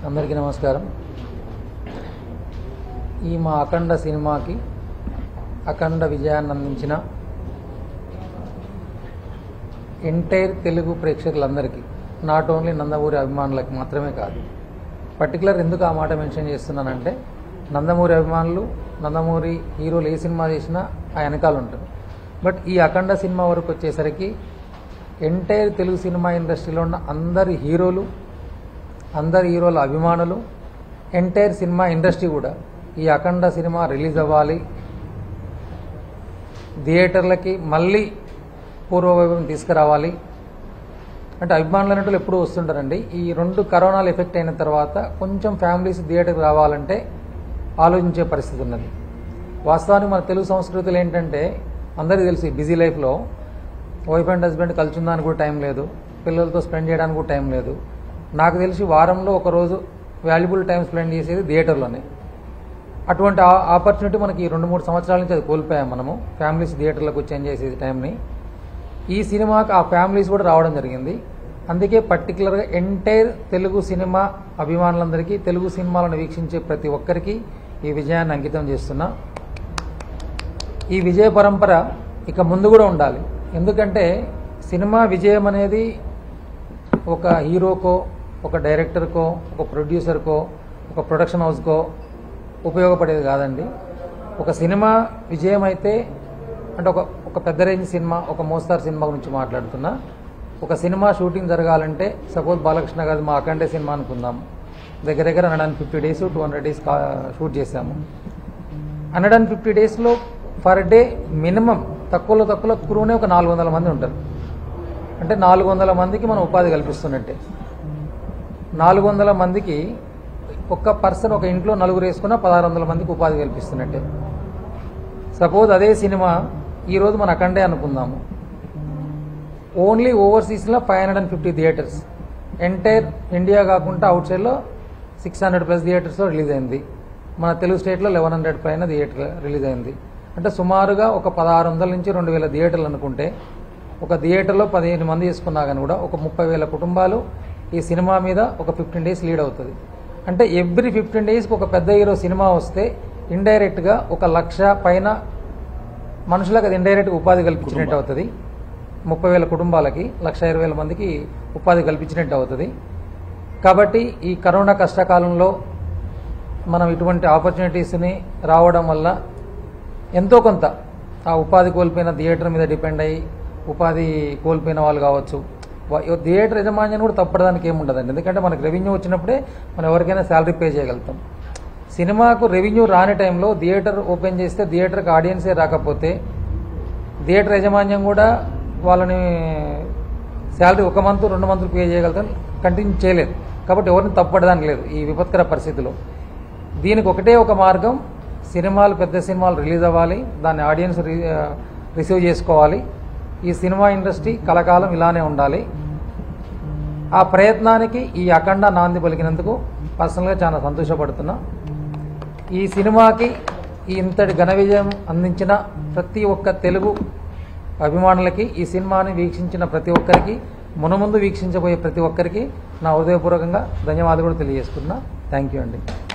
అందరికీ నమస్కారం ఈ మా అఖండ సినిమాకి అఖండ విజయాన్ని అందించిన ఎంటైర్ తెలుగు ప్రేక్షకులందరికీ నాట్ ఓన్లీ నందమూరి అభిమానులకు మాత్రమే కాదు పర్టికులర్ ఎందుకు ఆ మాట మెన్షన్ చేస్తున్నానంటే నందమూరి అభిమానులు నందమూరి హీరోలు ఏ సినిమా చేసినా ఆ వెనకాల ఉంటారు బట్ ఈ అఖండ సినిమా వరకు వచ్చేసరికి ఎంటైర్ తెలుగు సినిమా ఇండస్ట్రీలో ఉన్న అందరి హీరోలు అందరి హీరోల అభిమానులు ఎంటైర్ సినిమా ఇండస్ట్రీ కూడా ఈ అఖండ సినిమా రిలీజ్ అవ్వాలి థియేటర్లకి మళ్ళీ పూర్వవైభవం తీసుకురావాలి అంటే అభిమానులు అనేట్లు ఎప్పుడూ వస్తుంటారండి ఈ రెండు కరోనాలు ఎఫెక్ట్ అయిన తర్వాత కొంచెం ఫ్యామిలీస్ థియేటర్కి రావాలంటే ఆలోచించే పరిస్థితి ఉన్నది వాస్తవానికి మన తెలుగు సంస్కృతులు ఏంటంటే అందరికీ తెలుసు ఈ బిజీ లైఫ్లో వైఫ్ అండ్ హస్బెండ్ కలిసి ఉండడానికి కూడా టైం లేదు పిల్లలతో స్పెండ్ చేయడానికి కూడా టైం లేదు నాకు తెలిసి వారంలో ఒక రోజు వాల్యుబుల్ టైం స్పెండ్ చేసేది థియేటర్లోనే అటువంటి ఆపర్చునిటీ మనకి ఈ రెండు మూడు సంవత్సరాల నుంచి అది కోల్పోయాం మనము ఫ్యామిలీస్ థియేటర్లకు వచ్చి ఎంజాయ్ చేసే టైంని ఈ సినిమాకి ఆ ఫ్యామిలీస్ కూడా రావడం జరిగింది అందుకే పర్టికులర్గా ఎంటైర్ తెలుగు సినిమా అభిమానులందరికీ తెలుగు సినిమాలను వీక్షించే ప్రతి ఒక్కరికి ఈ విజయాన్ని అంకితం చేస్తున్నా ఈ విజయ పరంపర ఇక ముందు కూడా ఉండాలి ఎందుకంటే సినిమా విజయం అనేది ఒక హీరోకో ఒక డైరెక్టర్కో ఒక ప్రొడ్యూసర్కో ఒక ప్రొడక్షన్ హౌస్కో ఉపయోగపడేది కాదండి ఒక సినిమా విజయం అయితే అంటే ఒక ఒక పెద్ద రేంజ్ సినిమా ఒక మోస్తార్ సినిమా గురించి మాట్లాడుతున్నా ఒక సినిమా షూటింగ్ జరగాలంటే సపోజ్ బాలకృష్ణ గారి మా అఖండే సినిమా అనుకుందాం దగ్గర దగ్గర hundred and fifty days two hundred days shoot చేశాము హండ్రెడ్ అండ్ ఫిఫ్టీ డేస్లో పర్ డే మినిమం తక్కువలో తక్కువలో క్రూనే ఒక నాలుగు వందల మంది ఉంటారు అంటే నాలుగు వందల మందికి మనం ఉపాధి కల్పిస్తున్నట్టే నాలుగు వందల మందికి ఒక్క పర్సన్ ఒక ఇంట్లో నలుగురు వేసుకున్న పదహారు వందల మందికి ఉపాధి కల్పిస్తున్నట్టే సపోజ్ అదే సినిమా ఈరోజు మన అఖండే అనుకుందాము ఓన్లీ ఓవర్సీస్లో five hundred and fifty theatres entire India కాకుండా అవుట్ సైడ్లో సిక్స్ హండ్రెడ్ ప్లస్ థియేటర్స్లో రిలీజ్ అయింది మన తెలుగు స్టేట్లో లెవెన్ హండ్రెడ్ పైన థియేటర్ రిలీజ్ అయింది అంటే సుమారుగా ఒక పదహారు వందల నుంచి రెండు వేల థియేటర్లు అనుకుంటే ఒక థియేటర్లో పదిహేను మంది వేసుకున్నా కానీ కూడా ఒక ముప్పై వేల కుటుంబాలు ఈ సినిమా మీద ఒక ఫిఫ్టీన్ డేస్ లీడ్ అవుతుంది అంటే ఎవ్రీ ఫిఫ్టీన్ డేస్కి ఒక పెద్ద హీరో సినిమా వస్తే ఇండైరెక్ట్గా ఒక లక్ష పైన మనుషులకు అది ఇండైరెక్ట్గా ఉపాధి కల్పించినట్టు అవుతుంది ముప్పై వేల కుటుంబాలకి లక్ష ఇరవై వేల మందికి ఉపాధి కల్పించినట్టు అవుతుంది కాబట్టి ఈ కరోనా కష్టకాలంలో మనం ఇటువంటి ఆపర్చునిటీస్ని రావడం వల్ల ఎంతో కొంత ఆ ఉపాధి కోల్పోయిన థియేటర్ మీద డిపెండ్ అయ్యి ఉపాధి కోల్పోయిన వాళ్ళు కావచ్చు వా- థియేటర్ యజమాన్యం కూడా తప్పడానికి ఏముండదండి ఎందుకంటే మనకు రెవెన్యూ వచ్చినప్పుడే మనం ఎవరికైనా శాలరీ పే చేయగలుగుతాం సినిమాకు రెవెన్యూ రాని టైంలో థియేటర్ ఓపెన్ చేస్తే థియేటర్కి ఆడియన్సే రాకపోతే థియేటర్ యాజమాన్యం కూడా వాళ్ళని శాలరీ ఒక మంత్ రెండు మంత్లు పే చేయగలుగుతాం కంటిన్యూ చేయలేదు కాబట్టి ఎవరిని తప్పడడానికి లేదు ఈ విపత్కర పరిస్థితిలో దీనికి ఒకటే ఒక మార్గం సినిమాలు పెద్ద సినిమాలు రిలీజ్ అవ్వాలి దాన్ని ఆడియన్స్ రి- రిసీవ్ చేసుకోవాలి ఈ సినిమా ఇండస్ట్రీ కలకాలం ఇలానే ఉండాలి ఆ ప్రయత్నానికి ఈ అఖండ నాంది పలికినందుకు పర్సనల్గా చాలా సంతోషపడుతున్నా ఈ సినిమాకి ఈ ఇంతటి ఘన విజయం అందించిన ప్రతి ఒక్క తెలుగు అభిమానులకి ఈ సినిమాని వీక్షించిన ప్రతి ఒక్కరికి మునముందు వీక్షించబోయే ప్రతి ఒక్కరికి నా హృదయపూర్వకంగా ధన్యవాదాలు కూడా తెలియజేస్తున్నా థ్యాంక్ యూ అండి